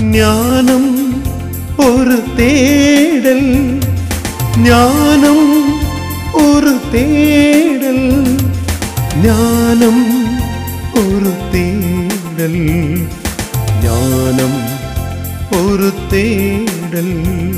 ஞானம் ஒரு தேடல் ஞானம் ஒரு தேடல் ஞானம் ஒரு தேடல் ஞானம் ஒரு தேடல்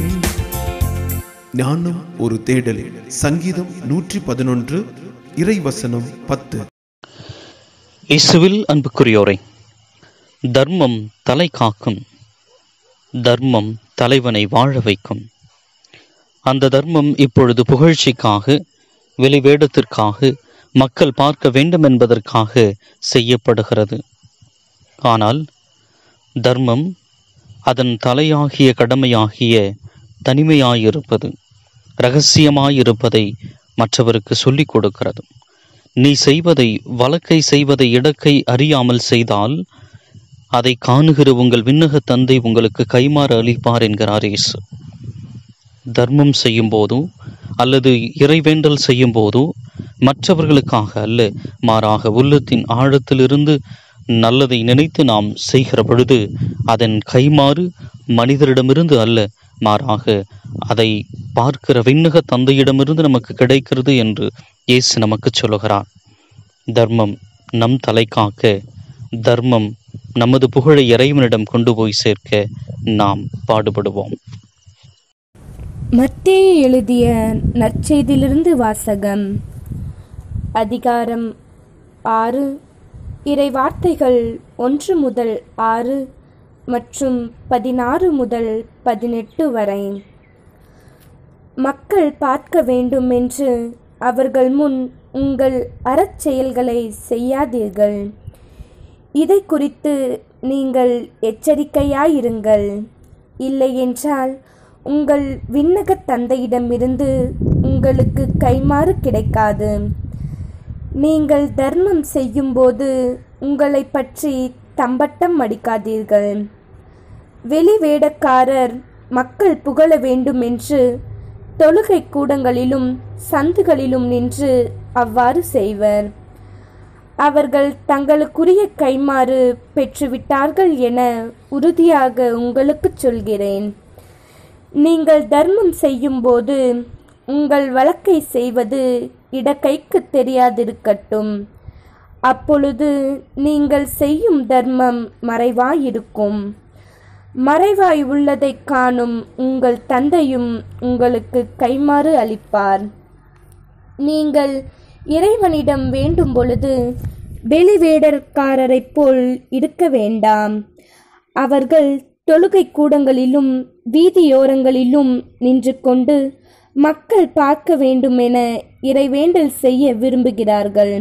ஞானம் ஒரு தேடல் சங்கீதம் நூற்றி பதினொன்று இறைவசனம் பத்து இயேசுவில் அன்புக்குரியோரை தர்மம் தலை காக்கும் தர்மம் தலைவனை வாழ வைக்கும் அந்த தர்மம் இப்பொழுது புகழ்ச்சிக்காக வெளிவேடத்திற்காக மக்கள் பார்க்க வேண்டும் என்பதற்காக செய்யப்படுகிறது ஆனால் தர்மம் அதன் தலையாகிய கடமையாகிய தனிமையாயிருப்பது இரகசியமாயிருப்பதை மற்றவருக்கு சொல்லிக் கொடுக்கிறது நீ செய்வதை வழக்கை செய்வதை இடக்கை அறியாமல் செய்தால் அதை காணுகிற உங்கள் விண்ணக தந்தை உங்களுக்கு கைமாறு அளிப்பார் என்கிறார் இயேசு தர்மம் செய்யும் போதோ அல்லது இறைவேண்டல் செய்யும் போதோ மற்றவர்களுக்காக அல்ல மாறாக உள்ளத்தின் ஆழத்திலிருந்து நல்லதை நினைத்து நாம் செய்கிற பொழுது அதன் கைமாறு மனிதரிடமிருந்து அல்ல மாறாக அதை பார்க்கிற விண்ணக தந்தையிடமிருந்து நமக்கு கிடைக்கிறது என்று இயேசு நமக்கு சொல்லுகிறார் தர்மம் நம் தலை காக்க தர்மம் நமது புகழை இறைவனிடம் கொண்டு போய் சேர்க்க நாம் பாடுபடுவோம் மத்தேயு எழுதிய நற்செய்தியிலிருந்து வாசகம் அதிகாரம் ஆறு இறை வார்த்தைகள் ஒன்று முதல் ஆறு மற்றும் பதினாறு முதல் பதினெட்டு வரை மக்கள் பார்க்க வேண்டும் என்று அவர்கள் முன் உங்கள் அறச்செயல்களை செய்யாதீர்கள் இதை குறித்து நீங்கள் எச்சரிக்கையாயிருங்கள் இல்லையென்றால் உங்கள் விண்ணக தந்தையிடமிருந்து உங்களுக்கு கைமாறு கிடைக்காது நீங்கள் தர்மம் செய்யும்போது உங்களை பற்றி தம்பட்டம் அடிக்காதீர்கள் வெளி வேடக்காரர் மக்கள் புகழ வேண்டும் என்று தொழுகை கூடங்களிலும் சந்துகளிலும் நின்று அவ்வாறு செய்வர் அவர்கள் தங்களுக்குரிய கைமாறு பெற்றுவிட்டார்கள் என உறுதியாக உங்களுக்குச் சொல்கிறேன் நீங்கள் தர்மம் செய்யும்போது உங்கள் வழக்கை செய்வது இடக்கைக்கு தெரியாதிருக்கட்டும் அப்பொழுது நீங்கள் செய்யும் தர்மம் மறைவாயிருக்கும் மறைவாய் உள்ளதைக் காணும் உங்கள் தந்தையும் உங்களுக்கு கைமாறு அளிப்பார் நீங்கள் இறைவனிடம் வேண்டும் பொழுது வெளிவேடற்காரரைப் போல் இருக்க வேண்டாம் அவர்கள் தொழுகை கூடங்களிலும் வீதியோரங்களிலும் நின்று கொண்டு மக்கள் பார்க்க வேண்டுமென இறைவேண்டல் செய்ய விரும்புகிறார்கள்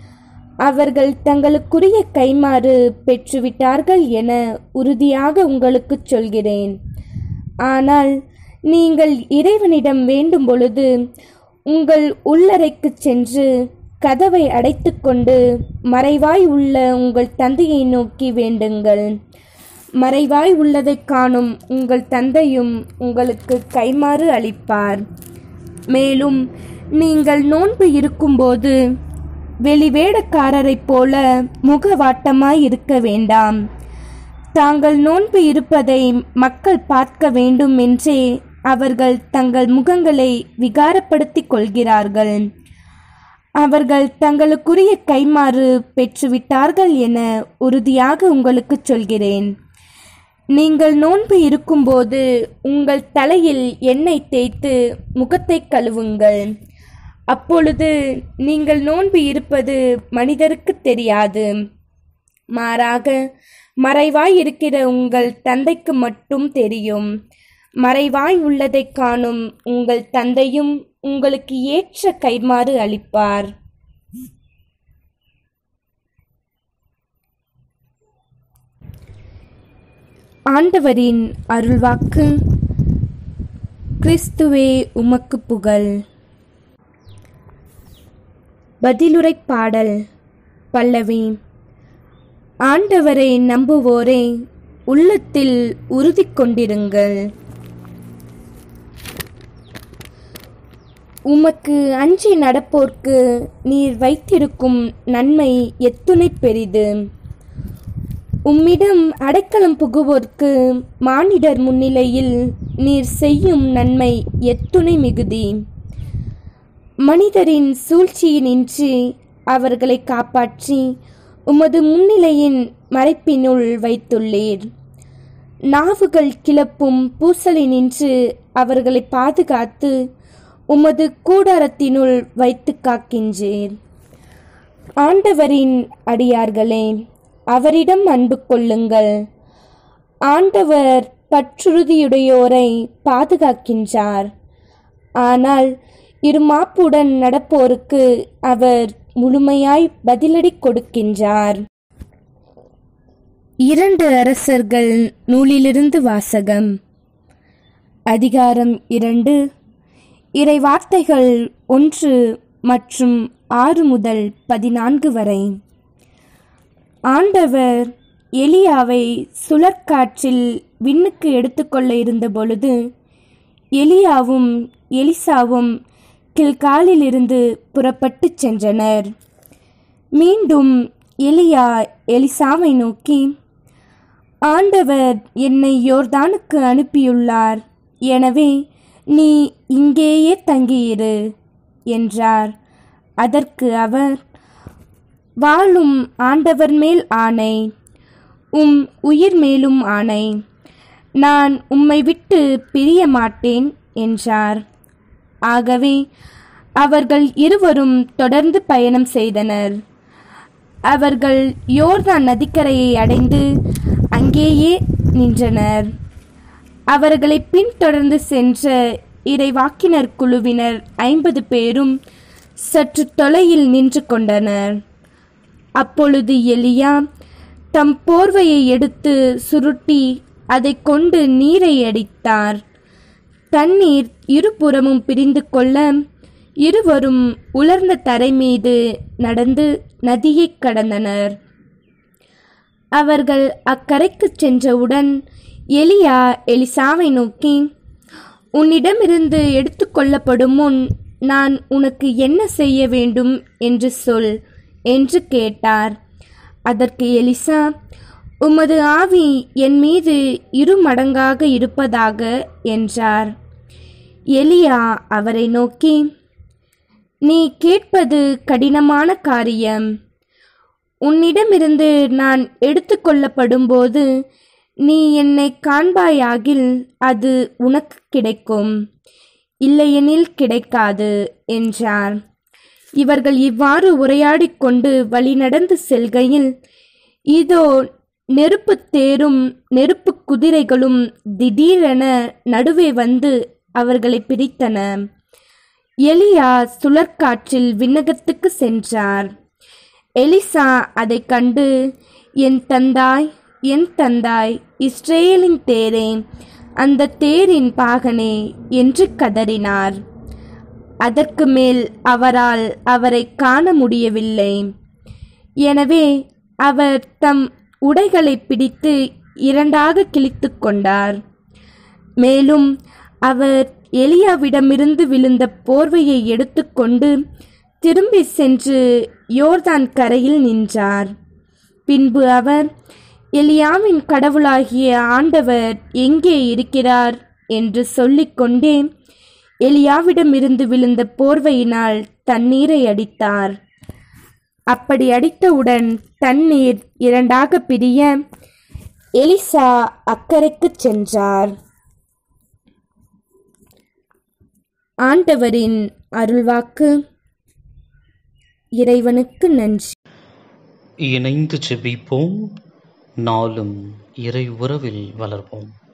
அவர்கள் தங்களுக்குரிய கைமாறு பெற்றுவிட்டார்கள் என உறுதியாக உங்களுக்குச் சொல்கிறேன் ஆனால் நீங்கள் இறைவனிடம் வேண்டும் பொழுது உங்கள் உள்ளறைக்குச் சென்று கதவை அடைத்துக்கொண்டு மறைவாய் உள்ள உங்கள் தந்தையை நோக்கி வேண்டுங்கள் மறைவாய் உள்ளதைக் காணும் உங்கள் தந்தையும் உங்களுக்கு கைமாறு அளிப்பார் மேலும் நீங்கள் நோன்பு இருக்கும்போது வெளிவேடக்காரரைப் போல முகவாட்டமாய் இருக்க வேண்டாம் தாங்கள் நோன்பு இருப்பதை மக்கள் பார்க்க வேண்டும் என்றே அவர்கள் தங்கள் முகங்களை விகாரப்படுத்திக் கொள்கிறார்கள் அவர்கள் தங்களுக்குரிய கைமாறு பெற்றுவிட்டார்கள் என உறுதியாக உங்களுக்குச் சொல்கிறேன் நீங்கள் நோன்பு இருக்கும்போது உங்கள் தலையில் எண்ணெய் தேய்த்து முகத்தை கழுவுங்கள் அப்பொழுது நீங்கள் நோன்பு இருப்பது மனிதருக்கு தெரியாது மாறாக மறைவாய் இருக்கிற உங்கள் தந்தைக்கு மட்டும் தெரியும் மறைவாய் உள்ளதைக் காணும் உங்கள் தந்தையும் உங்களுக்கு ஏற்ற கைமாறு அளிப்பார் ஆண்டவரின் அருள்வாக்கு கிறிஸ்துவே உமக்கு புகழ் பதிலுரை பாடல் பல்லவி ஆண்டவரை நம்புவோரே உள்ளத்தில் உறுதி கொண்டிருங்கள் உமக்கு அஞ்சி நடப்போர்க்கு நீர் வைத்திருக்கும் நன்மை எத்துணை பெரிது உம்மிடம் அடைக்கலம் புகுவோர்க்கு மானிடர் முன்னிலையில் நீர் செய்யும் நன்மை எத்துணை மிகுதி மனிதரின் சூழ்ச்சியினின்று அவர்களை காப்பாற்றி உமது முன்னிலையின் மறைப்பினுள் வைத்துள்ளீர் நாவுகள் கிளப்பும் பூசலினின்று அவர்களை பாதுகாத்து உமது கூடாரத்தினுள் வைத்து காக்கின்றீர் ஆண்டவரின் அடியார்களே அவரிடம் அன்பு கொள்ளுங்கள் ஆண்டவர் பற்றுறுதியுடையோரை பாதுகாக்கின்றார் ஆனால் இருமாப்புடன் நடப்போருக்கு அவர் முழுமையாய் பதிலடி கொடுக்கின்றார் இரண்டு அரசர்கள் நூலிலிருந்து வாசகம் அதிகாரம் இரண்டு இறை வார்த்தைகள் ஒன்று மற்றும் ஆறு முதல் பதினான்கு வரை ஆண்டவர் எலியாவை சுழற்காற்றில் விண்ணுக்கு எடுத்துக்கொள்ள இருந்த பொழுது எலியாவும் எலிசாவும் கில்காலிலிருந்து புறப்பட்டுச் சென்றனர் மீண்டும் எலியா எலிசாவை நோக்கி ஆண்டவர் என்னை யோர்தானுக்கு அனுப்பியுள்ளார் எனவே நீ இங்கேயே தங்கியிரு என்றார் அதற்கு அவர் வாழும் ஆண்டவர் மேல் ஆணை உம் உயிர் மேலும் ஆணை நான் உம்மை விட்டு பிரிய மாட்டேன் என்றார் ஆகவே அவர்கள் இருவரும் தொடர்ந்து பயணம் செய்தனர் அவர்கள் யோர்தான் நதிக்கரையை அடைந்து அங்கேயே நின்றனர் அவர்களை பின்தொடர்ந்து சென்ற இறைவாக்கினர் குழுவினர் ஐம்பது பேரும் சற்று தொலையில் நின்று கொண்டனர் அப்பொழுது எலியா தம் போர்வையை எடுத்து சுருட்டி அதை கொண்டு நீரை அடித்தார் தண்ணீர் இருபுறமும் பிரிந்து கொள்ள இருவரும் உலர்ந்த தரை மீது நடந்து நதியைக் கடந்தனர் அவர்கள் அக்கரைக்குச் சென்றவுடன் எலியா எலிசாவை நோக்கி உன்னிடமிருந்து எடுத்துக்கொள்ளப்படும் முன் நான் உனக்கு என்ன செய்ய வேண்டும் என்று சொல் என்று கேட்டார் அதற்கு எலிசா உமது ஆவி என் மீது இரு மடங்காக இருப்பதாக என்றார் எலியா அவரை நோக்கி நீ கேட்பது கடினமான காரியம் உன்னிடமிருந்து நான் எடுத்துக்கொள்ளப்படும்போது நீ என்னை காண்பாயாகில் அது உனக்கு கிடைக்கும் இல்லையெனில் கிடைக்காது என்றார் இவர்கள் இவ்வாறு உரையாடிக் கொண்டு வழிநடந்து செல்கையில் இதோ நெருப்புத் தேரும் நெருப்புக் குதிரைகளும் திடீரென நடுவே வந்து அவர்களை பிரித்தன எலியா சுழற்காற்றில் விண்ணகத்துக்கு சென்றார் எலிசா அதைக் கண்டு என் தந்தாய் என் தந்தாய் இஸ்ரேலின் தேரே அந்த தேரின் பாகனே என்று கதறினார் அதற்கு மேல் அவரால் அவரை காண முடியவில்லை எனவே அவர் தம் உடைகளை பிடித்து இரண்டாக கிழித்துக் கொண்டார் மேலும் அவர் எலியாவிடமிருந்து விழுந்த போர்வையை எடுத்துக்கொண்டு திரும்பி சென்று யோர்தான் கரையில் நின்றார் பின்பு அவர் எலியாவின் கடவுளாகிய ஆண்டவர் எங்கே இருக்கிறார் என்று சொல்லிக்கொண்டே எலியாவிடமிருந்து விழுந்த போர்வையினால் தண்ணீரை அடித்தார் அப்படி அடித்தவுடன் தண்ணீர் இரண்டாக பிரிய எலிசா அக்கறைக்குச் சென்றார் ஆண்டவரின் அருள்வாக்கு இறைவனுக்கு நன்றி இணைந்து ஜெபிப்போம் நாளும் இறை உறவில் வளர்வோம்